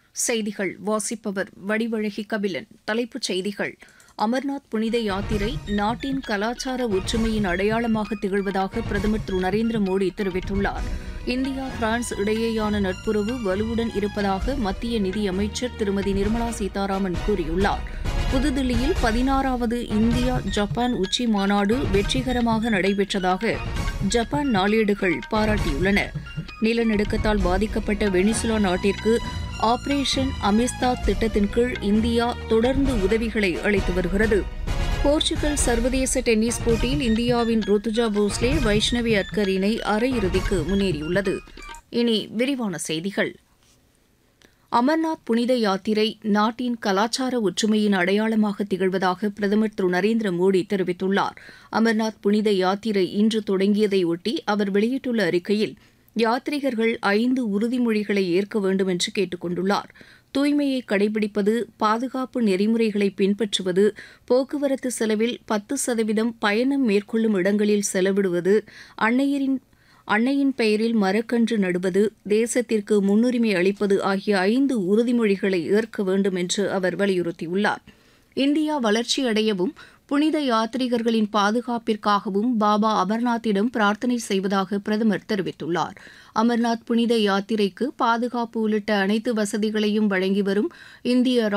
செய்திகள் வாசிப்பவர் வடிவழகி கபிலன் தலைப்புச் செய்திகள் அமர்நாத் புனித யாத்திரை நாட்டின் கலாச்சார ஒற்றுமையின் அடையாளமாக திகழ்வதாக பிரதமர் திரு நரேந்திர மோடி தெரிவித்துள்ளார் இந்தியா பிரான்ஸ் இடையேயான நட்புறவு வலுவுடன் இருப்பதாக மத்திய நிதியமைச்சர் திருமதி நிர்மலா சீதாராமன் கூறியுள்ளார் புதுதில்லியில் பதினாறாவது இந்தியா ஜப்பான் உச்சி மாநாடு வெற்றிகரமாக நடைபெற்றதாக ஜப்பான் நாளேடுகள் பாராட்டியுள்ளன நிலநடுக்கத்தால் பாதிக்கப்பட்ட வெனிசுலா நாட்டிற்கு ஆபரேஷன் அமிஸ்தாத் திட்டத்தின் கீழ் இந்தியா தொடர்ந்து உதவிகளை அளித்து வருகிறது போர்ச்சுகல் சர்வதேச டென்னிஸ் போட்டியில் இந்தியாவின் ருத்துஜா போஸ்லே வைஷ்ணவி அட்கர் இணை அரையிறுதிக்கு முன்னேறியுள்ளது இனி விரிவான செய்திகள் அமர்நாத் புனித யாத்திரை நாட்டின் கலாச்சார ஒற்றுமையின் அடையாளமாக திகழ்வதாக பிரதமர் திரு நரேந்திர மோடி தெரிவித்துள்ளார் அமர்நாத் புனித யாத்திரை இன்று தொடங்கியதையொட்டி அவர் வெளியிட்டுள்ள அறிக்கையில் யாத்ரீகர்கள் ஐந்து உறுதிமொழிகளை ஏற்க வேண்டும் என்று கேட்டுக் கொண்டுள்ளார் தூய்மையை கடைபிடிப்பது பாதுகாப்பு நெறிமுறைகளை பின்பற்றுவது போக்குவரத்து செலவில் பத்து சதவீதம் பயணம் மேற்கொள்ளும் இடங்களில் செலவிடுவது அன்னையரின் அன்னையின் பெயரில் மரக்கன்று நடுவது தேசத்திற்கு முன்னுரிமை அளிப்பது ஆகிய ஐந்து உறுதிமொழிகளை ஏற்க வேண்டும் என்று அவர் வலியுறுத்தியுள்ளார் இந்தியா வளர்ச்சியடையவும் புனித யாத்ரீகர்களின் பாதுகாப்பிற்காகவும் பாபா அமர்நாத்திடம் பிரார்த்தனை செய்வதாக பிரதமர் தெரிவித்துள்ளார் அமர்நாத் புனித யாத்திரைக்கு பாதுகாப்பு உள்ளிட்ட அனைத்து வசதிகளையும் வழங்கி வரும் இந்திய